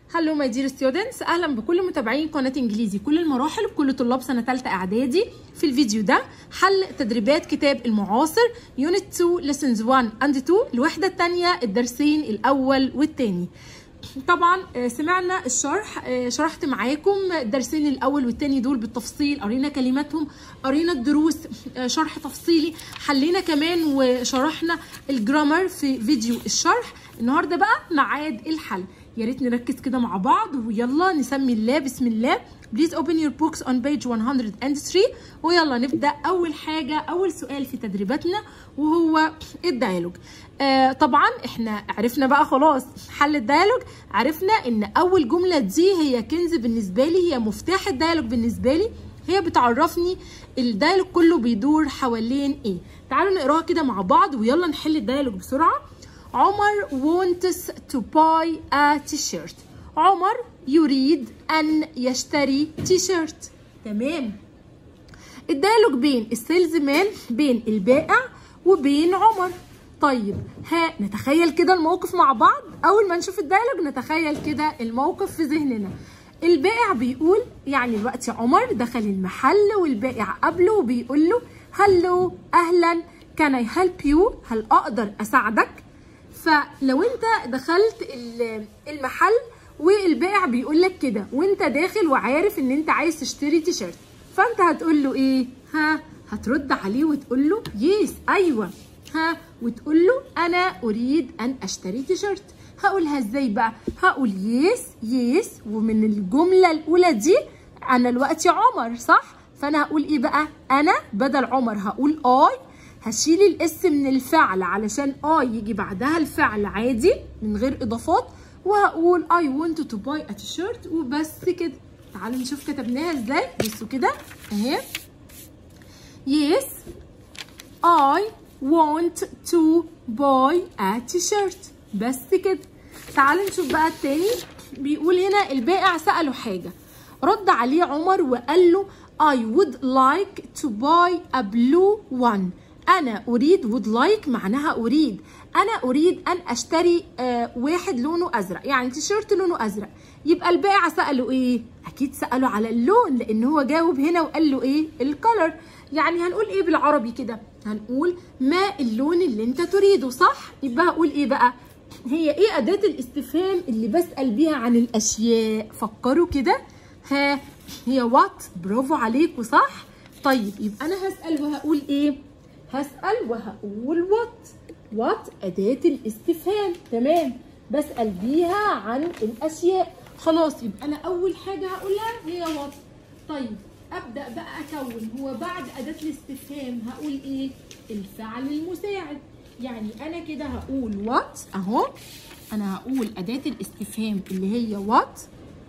هلو ماي دير ستودنتس اهلا بكل متابعين قناه انجليزي كل المراحل بكل طلاب سنه ثالثه اعدادي في الفيديو ده حل تدريبات كتاب المعاصر يونت 2 ليسنز 1 اند 2 الوحده الثانيه الدرسين الاول والثاني طبعا آه، سمعنا الشرح آه، شرحت معاكم الدرسين الاول والثاني دول بالتفصيل قرينا كلماتهم قرينا الدروس آه، شرح تفصيلي حلينا كمان وشرحنا الجرامر في فيديو الشرح النهارده بقى ميعاد الحل يا ريت نركز كده مع بعض ويلا نسمي الله بسم الله Please open your books on page 103 ويلا نبدأ أول حاجة أول سؤال في تدريباتنا وهو الديالوج آه طبعا احنا عرفنا بقى خلاص حل الديالوج عرفنا ان أول جملة دي هي كنز بالنسبة لي هي مفتاح الديالوج بالنسبة لي هي بتعرفني الديالوج كله بيدور حوالين ايه تعالوا نقراها كده مع بعض ويلا نحل الديالوج بسرعة عمر wants to buy a t-shirt عمر يريد أن يشتري تيشيرت تمام الديالوج بين السيلز مان بين البائع وبين عمر طيب ها نتخيل كده الموقف مع بعض أول ما نشوف الديالوج نتخيل كده الموقف في ذهننا البائع بيقول يعني دلوقتي عمر دخل المحل والبائع قبله وبيقول له هلو أهلا كان اي هيلب يو هل أقدر أساعدك فلو انت دخلت ال- المحل والبائع بيقول لك كده وانت داخل وعارف ان انت عايز تشتري تيشيرت فانت هتقول له ايه ها هترد عليه وتقول له يس ايوه ها وتقول له انا اريد ان اشتري تيشيرت هقولها ازاي بقى هقول يس يس ومن الجمله الاولى دي انا دلوقتي عمر صح فانا هقول ايه بقى انا بدل عمر هقول اي هشيل الاس من الفعل علشان اي يجي بعدها الفعل عادي من غير اضافات وهقول I want to buy a t-shirt وبس كده تعالوا نشوف كتبناها ازاي بصوا كده اهي yes I want to buy a t-shirt بس كده تعالوا نشوف بقى التاني بيقول هنا البائع سأله حاجة رد عليه عمر وقال له I would like to buy a blue one أنا أريد would like معناها أريد أنا أريد أن أشتري آه واحد لونه أزرق يعني تيشيرت لونه أزرق يبقى البائع سأله إيه؟ أكيد سأله على اللون لأن هو جاوب هنا وقال له إيه؟ الكلر يعني هنقول إيه بالعربي كده؟ هنقول ما اللون اللي أنت تريده صح؟ يبقى هقول إيه بقى؟ هي إيه أداة الاستفهام اللي بسأل بيها عن الأشياء؟ فكروا كده ها هي وات برافو عليكم صح؟ طيب يبقى أنا هسأل وهقول إيه؟ هسأل وهقول وات وات أداة الاستفهام تمام بسأل بيها عن الأشياء خلاص يبقى أنا أول حاجة هقولها هي وات طيب أبدأ بقى أكون هو بعد أداة الاستفهام هقول إيه الفعل المساعد يعني أنا كده هقول وات أهو أنا هقول أداة الاستفهام اللي هي وات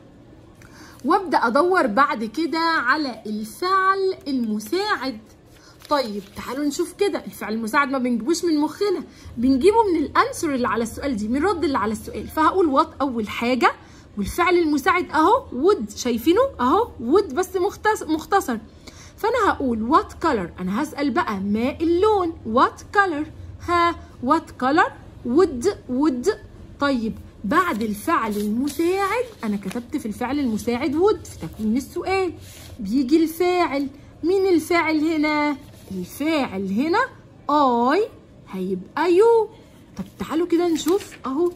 وابدا ادور بعد كده على الفعل المساعد طيب تعالوا نشوف كده الفعل المساعد ما بنجيبوش من مخنا بنجيبه من الانسر اللي على السؤال دي من الرد اللي على السؤال فهقول وات اول حاجه والفعل المساعد اهو وود شايفينه اهو وود بس مختص- مختصر فانا هقول وات كولر انا هسال بقى ما اللون وات كولر ها وات كولر وود وود طيب بعد الفعل المساعد انا كتبت في الفعل المساعد وود في تكوين السؤال بيجي الفاعل مين الفاعل هنا الفاعل هنا اي هيبقى يو طب تعالوا كده نشوف اهو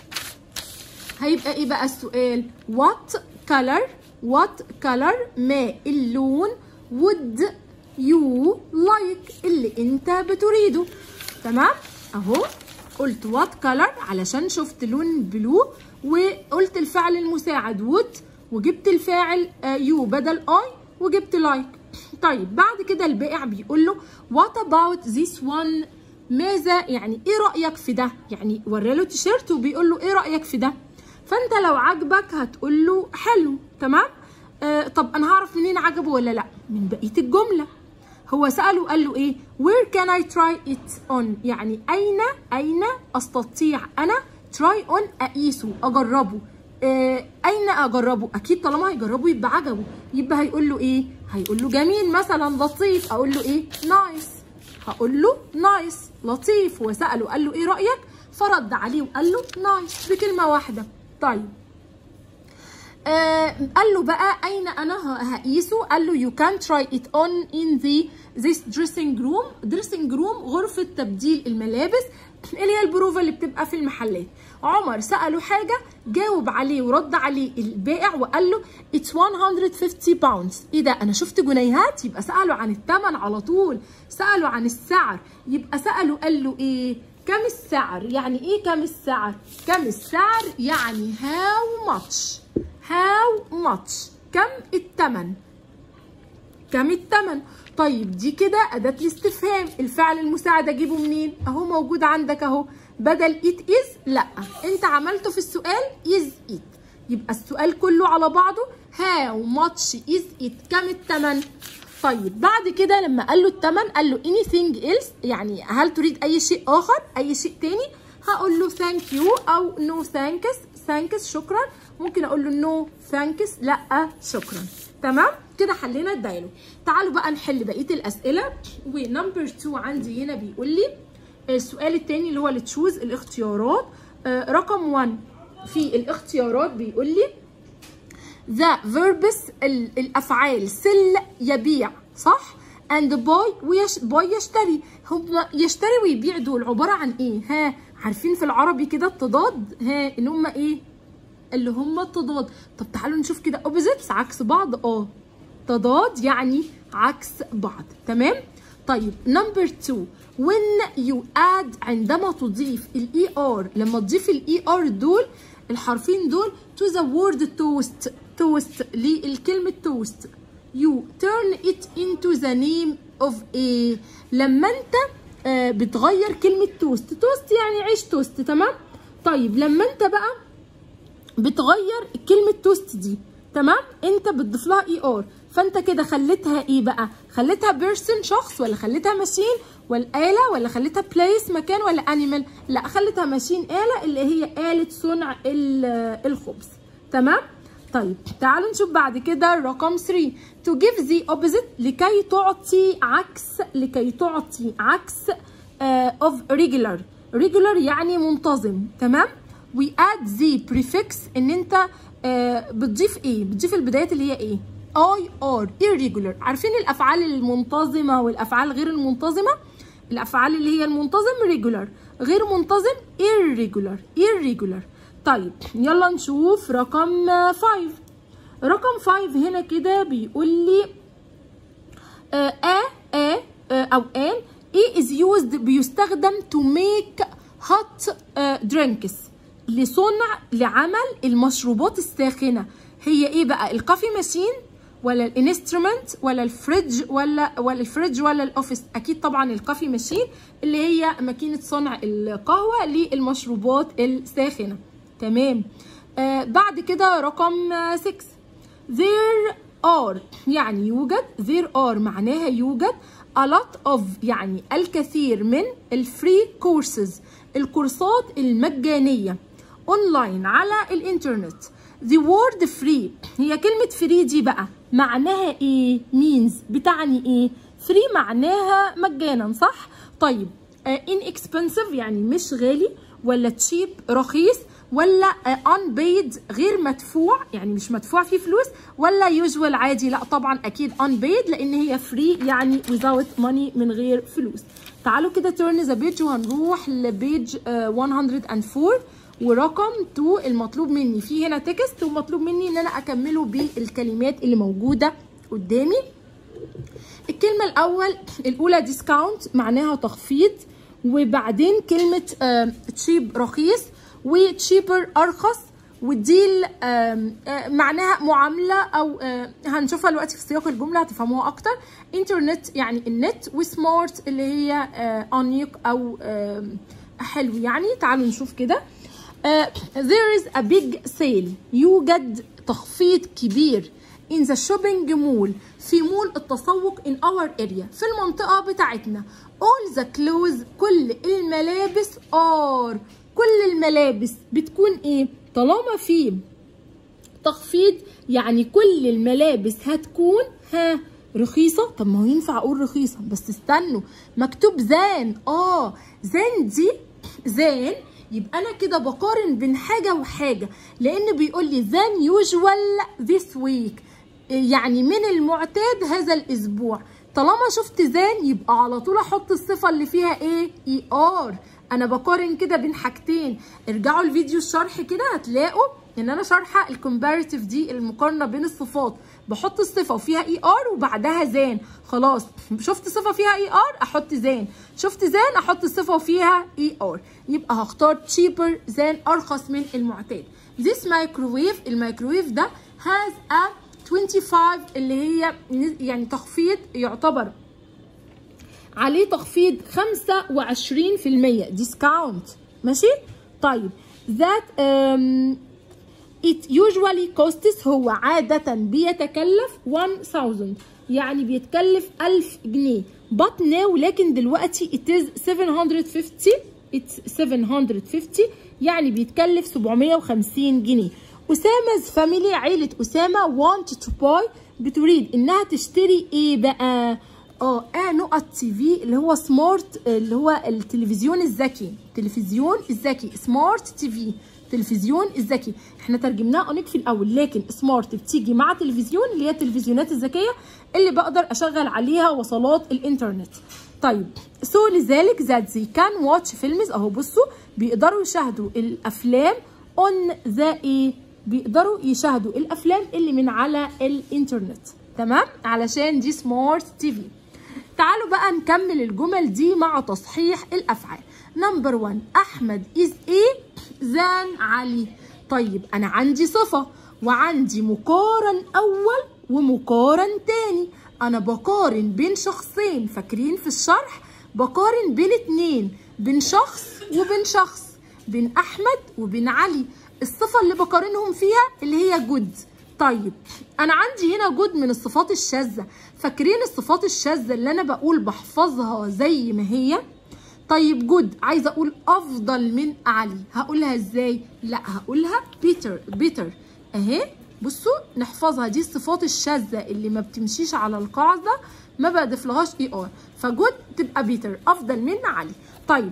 هيبقى ايه بقى السؤال what color what color ما اللون would you like اللي انت بتريده تمام اهو قلت what color علشان شفت لون بلو وقلت الفعل المساعد would وجبت الفاعل يو بدل اي وجبت like طيب بعد كده البائع بيقول له what about this one ماذا يعني ايه رأيك في ده يعني وراله تيشيرت وبيقول له ايه رأيك في ده فانت لو عجبك هتقول له حلو تمام آه طب انا هعرف منين عجبه ولا لا من بقيه الجمله هو ساله قال له ايه where can I try it on يعني اين اين استطيع انا try on اقيسه اجربه آه اين اجربه اكيد طالما هيجربه يبقى عجبه يبقى هيقول له ايه هيقول له جميل مثلا لطيف اقول له ايه نايس هقول له نايس لطيف هو ساله قال له ايه رايك فرد عليه وقال له نايس بكلمه واحده طيب آه قال له بقى اين انا ه- هقيسه قال له you can try it on in the this dressing room dressing room غرفة تبديل الملابس اللي هي البروفة اللي بتبقى في المحلات عمر سأله حاجة جاوب عليه ورد عليه البائع وقال له it's 150 pounds ايه ده انا شفت جنيهات يبقى سأله عن الثمن على طول سأله عن السعر يبقى سأله قال له ايه كم السعر يعني ايه كم السعر كم السعر يعني how much how much كم الثمن كم الثمن طيب دي كده أداة الاستفهام الفعل المساعد أجيبه منين أهو موجود عندك أهو بدل it is لا أنت عملته في السؤال is it يبقى السؤال كله على بعضه how much is it كم الثمن طيب بعد كده لما قال له الثمن قال له anything else يعني هل تريد أي شيء آخر أي شيء تاني هقول له thank you أو no thanks thanks شكرا ممكن أقول له no thanks لا شكرا تمام كده حلينا الدايلوج تعالوا بقى نحل بقيه الاسئله ونمبر 2 عندي هنا بيقول لي السؤال الثاني اللي هو التشوز الاختيارات آه، رقم 1 في الاختيارات بيقول لي ذا verbs ال- الافعال سل يبيع صح and buy ويش باي يشتري هم يشتري ويبيع دول عباره عن ايه ها عارفين في العربي كده التضاد ها ان هم ايه اللي هم التضاد طب تعالوا نشوف كده opposites عكس بعض اه تضاد يعني عكس بعض تمام طيب نمبر 2 when you add عندما تضيف الاي ار لما تضيف الاي ار دول الحرفين دول to the word toast toast للكلمة toast you turn it into the name of a لما انت آه بتغير كلمة توست توست يعني عيش توست تمام طيب لما انت بقى بتغير كلمة توست دي تمام انت بتضيف لها اي ار فانت كده خليتها ايه بقى خليتها بيرسون شخص ولا خليتها ماشين ولا آلة ولا خليتها بليس مكان ولا انيمال لا خليتها ماشين آلة اللي هي آلة صنع ال- الخبز تمام طيب تعالوا نشوف بعد كده رقم 3 to give the opposite لكي تعطي عكس لكي تعطي عكس uh, of regular regular يعني منتظم تمام we add the prefix ان انت آه بتضيف ايه بتضيف البدايات اللي هي ايه I or irregular عارفين الافعال المنتظمه والافعال غير المنتظمه الافعال اللي هي المنتظم regular غير منتظم irregular irregular طيب يلا نشوف رقم 5 رقم 5 هنا كده بيقول لي آه آ آ آه أو آن إيه is used بيستخدم to make hot آه drinks لصنع لعمل المشروبات الساخنة هي إيه بقى الكافي ماشين ولا الانسترومنت ولا الفريج ولا ولا الفريج ولا الاوفيس اكيد طبعا الكافي ماشين اللي هي ماكينه صنع القهوه للمشروبات الساخنه تمام آه بعد كده رقم 6 there are يعني يوجد there are معناها يوجد a lot of يعني الكثير من الفري كورسز الكورسات المجانية اونلاين على الانترنت the word free هي كلمة free دي بقى معناها ايه means بتعني ايه free معناها مجانا صح طيب uh, inexpensive يعني مش غالي ولا cheap رخيص ولا unpaid غير مدفوع يعني مش مدفوع فيه فلوس ولا usual عادي لا طبعا اكيد unpaid لان هي free يعني without money من غير فلوس تعالوا كده turn the page وهنروح لبيج 104 ورقم 2 المطلوب مني في هنا تكست ومطلوب مني ان انا اكمله بالكلمات اللي موجوده قدامي الكلمه الاول الاولى ديسكاونت معناها تخفيض وبعدين كلمه تشيب رخيص وتشيبر ارخص والديل معناها معامله او هنشوفها دلوقتي في سياق الجمله هتفهموها اكتر انترنت يعني النت وسمارت اللي هي انيق او حلو يعني تعالوا نشوف كده there is a big sale يوجد تخفيض كبير in the shopping mall في مول التسوق in our area في المنطقة بتاعتنا all the clothes كل الملابس are كل الملابس بتكون ايه طالما في تخفيض يعني كل الملابس هتكون ها رخيصه طب ما هو ينفع اقول رخيصه بس استنوا مكتوب زان اه زان دي زان يبقى انا كده بقارن بين حاجه وحاجه لان بيقول لي than usual this week يعني من المعتاد هذا الاسبوع طالما شفت ذان يبقى على طول احط الصفه اللي فيها ايه اي ار انا بقارن كده بين حاجتين ارجعوا الفيديو الشرح كده هتلاقوا ان انا شارحه الكومباريتيف دي المقارنه بين الصفات بحط الصفه وفيها اي ار وبعدها زان خلاص شفت صفه فيها اي ار احط زان شفت زان احط الصفه وفيها اي ار يبقى هختار cheaper زان ارخص من المعتاد this microwave الميكروويف ده has a 25 اللي هي يعني تخفيض يعتبر عليه تخفيض 25% ديسكاونت ماشي طيب that um, it usually costs هو عادة بيتكلف 1000 يعني بيتكلف 1000 جنيه but now لكن دلوقتي it is 750 it's 750 يعني بيتكلف 750 جنيه أسامة فاميلي عيلة أسامة want to buy بتريد إنها تشتري إيه بقى؟ اه اه نقط تي في اللي هو سمارت اللي هو التلفزيون الذكي التلفزيون الذكي سمارت تي في التلفزيون الذكي احنا ترجمناه اونيك في الاول لكن سمارت بتيجي مع تلفزيون اللي هي التلفزيونات الذكيه اللي بقدر اشغل عليها وصلات الانترنت طيب سو لذلك ذات زي كان واتش فيلمز اهو بصوا بيقدروا يشاهدوا الافلام اون ذا ايه بيقدروا يشاهدوا الافلام اللي من على الانترنت تمام علشان دي سمارت تي في تعالوا بقى نكمل الجمل دي مع تصحيح الافعال نمبر 1 احمد از ايه زان علي طيب انا عندي صفه وعندي مقارن اول ومقارن تاني انا بقارن بين شخصين فاكرين في الشرح بقارن بين اتنين بين شخص وبين شخص بين احمد وبين علي الصفه اللي بقارنهم فيها اللي هي جود طيب انا عندي هنا جود من الصفات الشاذه فاكرين الصفات الشاذه اللي انا بقول بحفظها زي ما هي طيب جود عايزه اقول افضل من علي هقولها ازاي لا هقولها بيتر بيتر اهي بصوا نحفظها دي الصفات الشاذه اللي ما بتمشيش على القاعده ما بضيفلهاش اي ار فجود تبقى بيتر افضل من علي طيب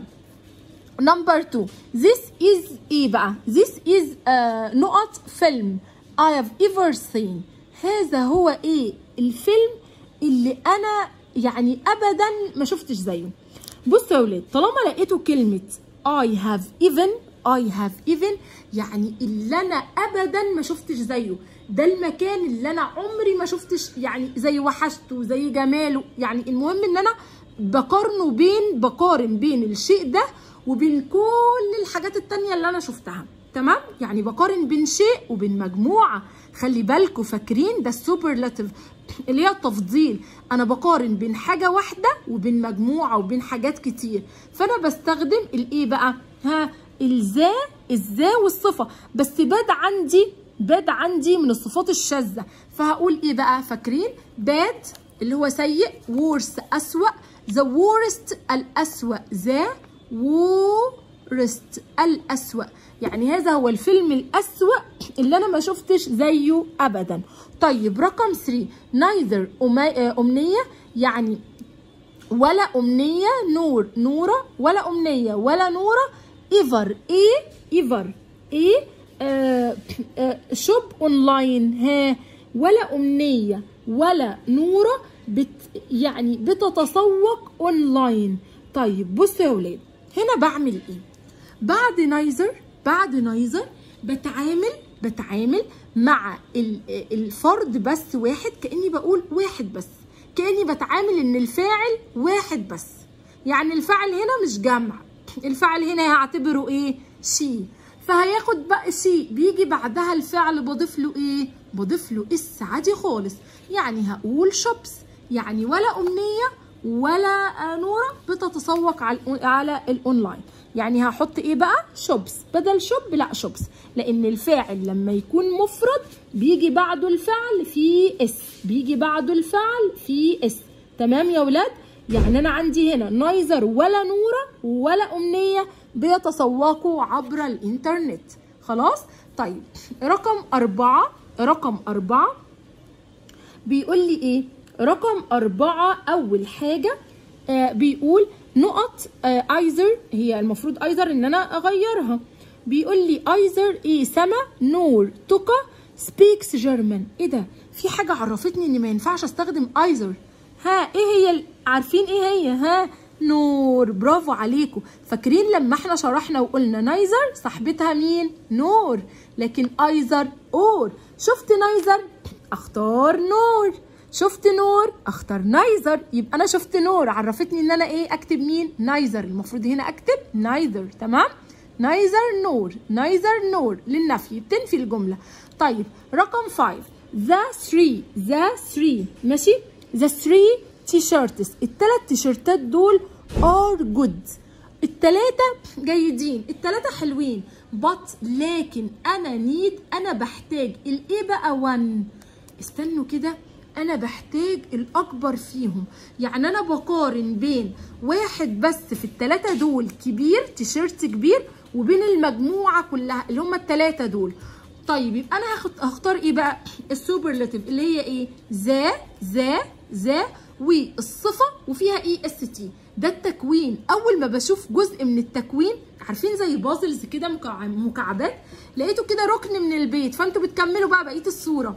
نمبر 2 this is ايه بقى this is uh, نقط فيلم I have ever seen هذا هو ايه الفيلم اللي انا يعني ابدا ما شفتش زيه بصوا يا ولاد طالما لقيتوا كلمة I have even I have even يعني اللي انا ابدا ما شفتش زيه ده المكان اللي انا عمري ما شفتش يعني زي وحشته زي جماله يعني المهم ان انا بقارنه بين بقارن بين الشيء ده وبين كل الحاجات التانية اللي انا شفتها تمام يعني بقارن بين شيء وبين مجموعة خلي بالكوا فاكرين ده السوبرلاتيف اللي هي التفضيل انا بقارن بين حاجة واحدة وبين مجموعة وبين حاجات كتير فانا بستخدم الايه بقى ها الذا الذا والصفة بس باد عندي باد عندي من الصفات الشاذة فهقول ايه بقى فاكرين باد اللي هو سيء worst أسوأ the worst الأسوأ ذا worst الأسوأ يعني هذا هو الفيلم الأسوأ اللي أنا ما شفتش زيه أبدا طيب رقم 3 neither أمنية يعني ولا أمنية نور نورة ولا أمنية ولا نورة ever إيه ever إيه آه آه شوب أونلاين ها ولا أمنية ولا نورة بت يعني بتتسوق أونلاين طيب بصوا يا ولاد هنا بعمل إيه بعد نايزر بعد نايزر بتعامل بتعامل مع الفرد بس واحد كاني بقول واحد بس كاني بتعامل ان الفاعل واحد بس يعني الفاعل هنا مش جمع الفاعل هنا هعتبره ايه شي فهياخد بقى شي بيجي بعدها الفعل بضيف له ايه بضيف له اس عادي خالص يعني هقول شوبس يعني ولا امنيه ولا نوره بتتسوق على على الاونلاين يعني هحط ايه بقى شوبس بدل شوب لا شوبس لان الفاعل لما يكون مفرد بيجي بعده الفعل في اس بيجي بعده الفعل في اس تمام يا ولاد يعني انا عندي هنا نايزر ولا نوره ولا امنيه بيتسوقوا عبر الانترنت خلاص طيب رقم أربعة رقم أربعة بيقول لي إيه رقم أربعة أول حاجة آه بيقول نقط ايزر هي المفروض ايزر ان انا اغيرها بيقول لي ايزر ايه سما نور توكا سبيكس جيرمان ايه ده في حاجه عرفتني ان ما ينفعش استخدم ايزر ها ايه هي ال- عارفين ايه هي ها نور برافو عليكم فاكرين لما احنا شرحنا وقلنا نايزر صاحبتها مين نور لكن ايزر اور شفت نايزر اختار نور شفت نور اختار نايزر يبقى انا شفت نور عرفتني ان انا ايه اكتب مين نايزر المفروض هنا اكتب نايزر تمام نايزر نور نايزر نور للنفي بتنفي الجمله طيب رقم 5 ذا 3 ذا 3 ماشي ذا 3 تي شيرتس الثلاث تيشيرتات دول ار جود التلاتة جيدين التلاتة حلوين but لكن انا نيد انا بحتاج الايه بقى 1 استنوا كده انا بحتاج الاكبر فيهم يعني انا بقارن بين واحد بس في التلاتة دول كبير تيشيرت كبير وبين المجموعة كلها اللي هم التلاتة دول طيب يبقى انا هاخد هختار ايه بقى السوبرلاتيف اللي هي ايه ذا ذا ذا والصفة وفيها اي اس تي ده التكوين اول ما بشوف جزء من التكوين عارفين زي بازلز كده مكع- مكعبات لقيته كده ركن من البيت فانتوا بتكملوا بقى بقيه الصوره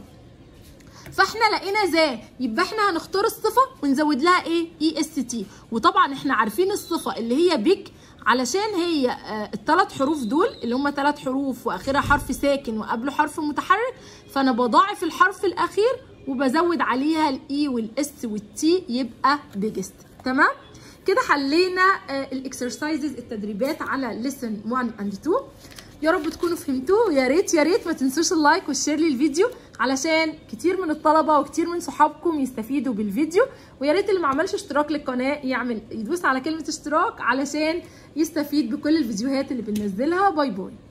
فاحنا لقينا ذا يبقى احنا هنختار الصفه ونزود لها ايه اي اس تي وطبعا احنا عارفين الصفه اللي هي بيك علشان هي آه الثلاث حروف دول اللي هم ثلاث حروف واخرها حرف ساكن وقبله حرف متحرك فانا بضاعف الحرف الاخير وبزود عليها الاي والاس والتي يبقى بيجست تمام كده حلينا الاكسرسايزز التدريبات على ليسن 1 اند 2 يا رب تكونوا فهمتوه يا ريت يا ريت ما تنسوش اللايك والشير للفيديو علشان كتير من الطلبه وكتير من صحابكم يستفيدوا بالفيديو ويا ريت اللي ما عملش اشتراك للقناه يعمل يدوس على كلمه اشتراك علشان يستفيد بكل الفيديوهات اللي بننزلها باي باي